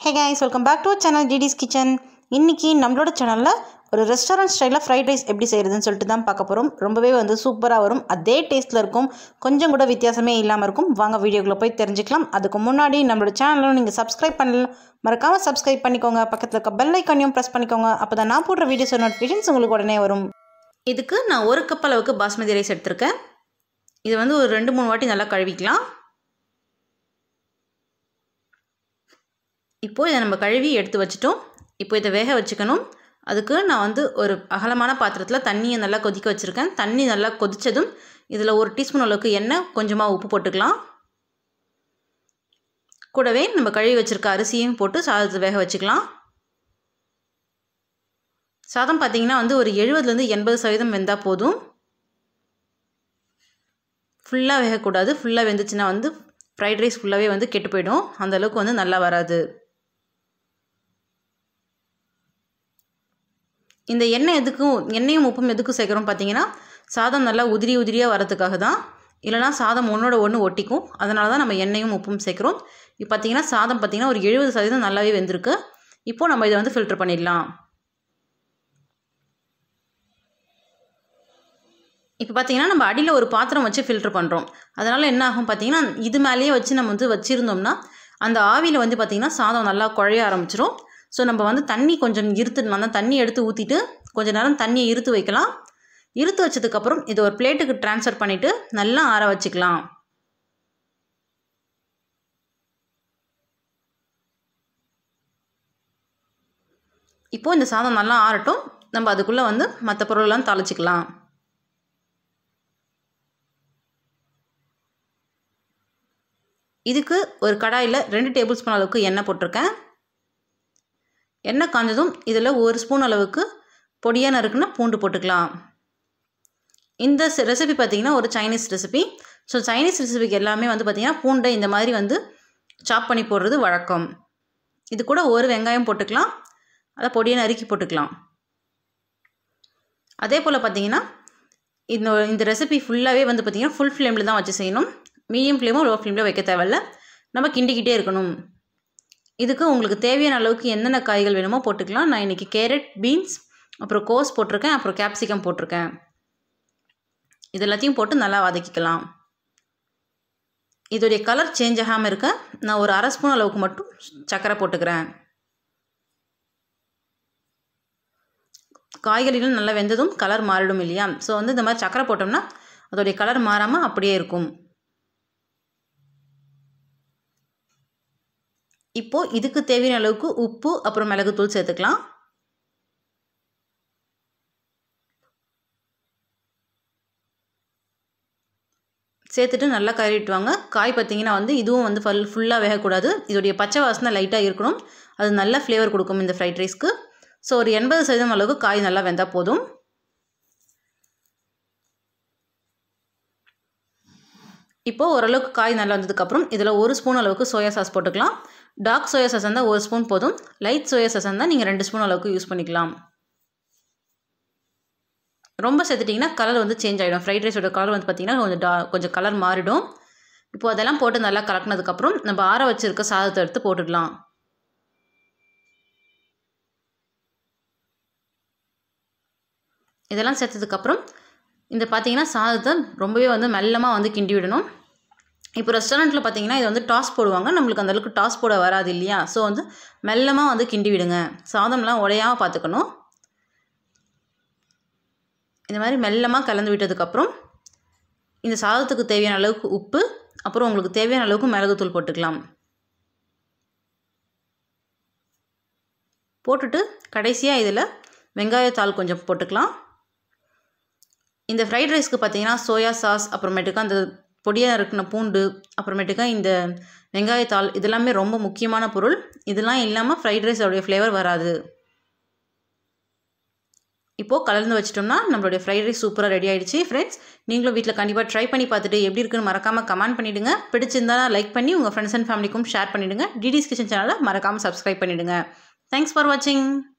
hey guys welcome back to channel டிடிஸ் kitchen இன்றைக்கி நம்மளோட சேனலில் ஒரு ரெஸ்டாரண்ட் ஸ்டைலில் ஃப்ரைட் ரைஸ் எப்படி செய்கிறதுன்னு சொல்லிட்டு தான் பார்க்க போகிறோம் ரொம்பவே வந்து சூப்பராக வரும் அதே டேஸ்ட்டில் இருக்கும் கொஞ்சம் கூட வித்தியாசமே இல்லாமல் இருக்கும் வாங்க வீடியோக்குள்ளே போய் தெரிஞ்சுக்கலாம் அதுக்கு முன்னாடி நம்மளோட சேனலும் நீங்கள் சப்ஸ்கிரைப் பண்ணல மறக்காமல் சப்ஸ்கிரைப் பண்ணிக்கோங்க பக்கத்தில் இருக்க பெல் ஐக்கானையும் ப்ரெஸ் பண்ணிக்கோங்க அப்போ தான் நான் போடுற வீடியோஸ் நோட்டிஃபிகேஷன்ஸ் உங்களுக்கு உடனே வரும் இதுக்கு நான் ஒரு கப் அளவுக்கு பாஸ்மதி ரைஸ் எடுத்திருக்கேன் இது வந்து ஒரு ரெண்டு மூணு வாட்டி நல்லா கழுவிக்கலாம் இப்போது இதை நம்ம கழுவி எடுத்து வச்சிட்டோம் இப்போ இதை வேக வச்சுக்கணும் அதுக்கு நான் வந்து ஒரு அகலமான பாத்திரத்தில் தண்ணியை நல்லா கொதிக்க வச்சுருக்கேன் தண்ணி நல்லா கொதித்ததும் இதில் ஒரு டீஸ்பூன் அளவுக்கு எண்ணெய் கொஞ்சமாக உப்பு போட்டுக்கலாம் கூடவே நம்ம கழுவி வச்சுருக்க அரிசியும் போட்டு சாதத்தை வேக வச்சுக்கலாம் சாதம் பார்த்திங்கன்னா வந்து ஒரு எழுபதுலேருந்து எண்பது சதவீதம் வெந்தால் போதும் ஃபுல்லாக வேகக்கூடாது ஃபுல்லாக வெந்துச்சுன்னா வந்து ஃப்ரைட் ரைஸ் ஃபுல்லாகவே வந்து கெட்டு போயிடும் அந்தளவுக்கு வந்து நல்லா வராது இந்த எண்ணெய் எதுக்கும் எண்ணெயும் உப்பும் எதுக்கும் சேர்க்குறோம் பார்த்தீங்கன்னா சாதம் நல்லா உதிரி உதிரியாக வரதுக்காக தான் இல்லைனா சாதம் ஒன்றோட ஒன்று ஒட்டிக்கும் அதனால தான் நம்ம எண்ணெயும் உப்பும் சேர்க்குறோம் இப்போ பார்த்தீங்கன்னா சாதம் பார்த்திங்கன்னா ஒரு எழுபது சதவீதம் நல்லாவே வெந்திருக்கு இப்போது நம்ம இதை வந்து ஃபில்டர் பண்ணிடலாம் இப்போ பார்த்தீங்கன்னா நம்ம அடியில் ஒரு பாத்திரம் வச்சு ஃபில்ட்ரு பண்ணுறோம் அதனால் என்ன ஆகும் பார்த்தீங்கன்னா இது மேலேயே வச்சு நம்ம வந்து வச்சுருந்தோம்னா அந்த ஆவியில் வந்து பார்த்திங்கன்னா சாதம் நல்லா குழைய ஆரம்பிச்சிரும் ஸோ நம்ம வந்து தண்ணி கொஞ்சம் இருத்துடலாம் தான் தண்ணி எடுத்து ஊற்றிட்டு கொஞ்சம் நேரம் தண்ணியை இருத்து வைக்கலாம் இருத்து வச்சதுக்கப்புறம் இதை ஒரு பிளேட்டுக்கு ட்ரான்ஸ்ஃபர் பண்ணிவிட்டு நல்லா ஆற வச்சுக்கலாம் இப்போது இந்த சாதம் நல்லா ஆறட்டும் நம்ம அதுக்குள்ளே வந்து மற்ற பொருளெல்லாம் தாளிச்சிக்கலாம் இதுக்கு ஒரு கடாயில் ரெண்டு டேபிள் ஸ்பூன் அளவுக்கு எண்ணெய் போட்டிருக்கேன் எண்ணெய் காஞ்சதும் இதில் ஒரு ஸ்பூன் அளவுக்கு பொடியாக நறுக்குன்னா பூண்டு போட்டுக்கலாம் இந்த ரெசிபி பார்த்திங்கன்னா ஒரு சைனீஸ் ரெசிபி ஸோ சைனீஸ் ரெசிபிக்கு எல்லாமே வந்து பார்த்திங்கன்னா பூண்டை இந்த மாதிரி வந்து சாப் பண்ணி போடுறது வழக்கம் இது கூட ஒரு வெங்காயம் போட்டுக்கலாம் அதை பொடியை நறுக்கி போட்டுக்கலாம் அதே போல் பார்த்திங்கன்னா இந்த இந்த ரெசிபி ஃபுல்லாகவே வந்து பார்த்திங்கன்னா ஃபுல் ஃப்ளேமில் தான் வச்சு செய்யணும் மீடியம் ஃப்ளேமோ லோ ஃப்ளேமில் வைக்க தேவையில்ல நம்ம கிண்டிக்கிட்டே இருக்கணும் இதுக்கு உங்களுக்கு தேவையான அளவுக்கு என்னென்ன காய்கள் வேணுமோ போட்டுக்கலாம் நான் இன்றைக்கி கேரட் பீன்ஸ் அப்புறம் கோஸ் போட்டிருக்கேன் அப்புறம் கேப்சிகம் போட்டிருக்கேன் இது எல்லாத்தையும் போட்டு நல்லா வதக்கிக்கலாம் இதோடைய கலர் சேஞ்ச் ஆகாமல் இருக்க நான் ஒரு அரை ஸ்பூன் அளவுக்கு மட்டும் சர்க்கரை போட்டுக்கிறேன் காய்கறிகள் நல்லா வெந்ததும் கலர் மாறிடும் இல்லையா ஸோ வந்து இந்த மாதிரி சர்க்கரை போட்டோம்னா அதோடைய கலர் மாறாமல் அப்படியே இருக்கும் இப்போது இதுக்கு தேவையான அளவுக்கு உப்பு அப்புறம் மிளகுத்தூள் சேர்த்துக்கலாம் சேர்த்துட்டு நல்லா கறிட்டு வாங்க காய் பார்த்திங்கன்னா வந்து இதுவும் வந்து ஃபல் ஃபுல்லாக வேகக்கூடாது இதோடைய பச்சை வாசனை லைட்டாக இருக்கணும் அது நல்ல ஃப்ளேவர் கொடுக்கும் இந்த ஃப்ரைட் ரைஸ்க்கு ஸோ ஒரு எண்பது சதவீதம் அளவுக்கு காய் நல்லா வெந்தால் போதும் இப்போது ஓரளவுக்கு காய் நல்லா வந்ததுக்கப்புறம் இதில் ஒரு ஸ்பூன் அளவுக்கு சோயா சாஸ் போட்டுக்கலாம் டார்க் சோயா சாஸ் இருந்தால் ஒரு ஸ்பூன் போதும் லைட் சோயா சாஸ் இருந்தால் நீங்கள் ரெண்டு ஸ்பூன் அளவுக்கு யூஸ் பண்ணிக்கலாம் ரொம்ப சேர்த்துட்டிங்கன்னா கலர் வந்து சேஞ்ச் ஆகிடும் ஃப்ரைட் ரைஸோட கலர் வந்து பார்த்திங்கன்னா கொஞ்சம் டா கொஞ்சம் கலர் மாறிடும் இப்போது அதெல்லாம் போட்டு நல்லா கலக்கினதுக்கப்புறம் நம்ம ஆற வச்சுருக்க சாதத்தை எடுத்து போட்டுடலாம் இதெல்லாம் சேர்த்ததுக்கப்புறம் இந்த பார்த்திங்கன்னா சாதத்தை ரொம்பவே வந்து மெல்லமாக வந்து கிண்டி விடணும் இப்போ ரெஸ்டாரண்ட்டில் பார்த்தீங்கன்னா இது வந்து டாஸ் போடுவாங்க நம்மளுக்கு அந்தளவுக்கு டாஸ் போட வராது இல்லையா ஸோ வந்து மெல்லமாக வந்து கிண்டி விடுங்க சாதம்லாம் உடையாமல் பார்த்துக்கணும் இந்த மாதிரி மெல்லமாக கலந்து விட்டதுக்கப்புறம் இந்த சாதத்துக்கு தேவையான அளவுக்கு உப்பு அப்புறம் உங்களுக்கு தேவையான அளவுக்கு மிளகுத்தூள் போட்டுக்கலாம் போட்டுட்டு கடைசியாக இதில் வெங்காயத்தாள் கொஞ்சம் போட்டுக்கலாம் இந்த ஃப்ரைட் ரைஸ்க்கு பார்த்தீங்கன்னா சோயா சாஸ் அப்புறமேட்டுக்கா அந்த பொடியாக இருக்கிற பூண்டு அப்புறமேட்டுக்கா இந்த வெங்காயத்தாள் இதெல்லாமே ரொம்ப முக்கியமான பொருள் இதெல்லாம் இல்லாமல் ஃப்ரைட் ரைஸோடைய ஃப்ளேவர் வராது இப்போது கலந்து வச்சிட்டோம்னா நம்மளுடைய ஃப்ரைட் ரைஸ் சூப்பராக ரெடி ஆகிடுச்சு ஃப்ரெண்ட்ஸ் நீங்களும் வீட்டில் கண்டிப்பாக ட்ரை பண்ணி பார்த்துட்டு எப்படி இருக்குன்னு மறக்காமல் கமெண்ட் பண்ணிவிடுங்க பிடிச்சிருந்தா லைக் பண்ணி உங்கள் ஃப்ரெண்ட்ஸ் அண்ட் ஃபேமிலிக்கும் ஷேர் பண்ணிவிடுங்க டிடிஸ் கிச்சன் சேனலை மறக்காமல் சப்ஸ்கிரைப் பண்ணிவிடுங்க தேங்க்ஸ் ஃபார் வாட்சிங்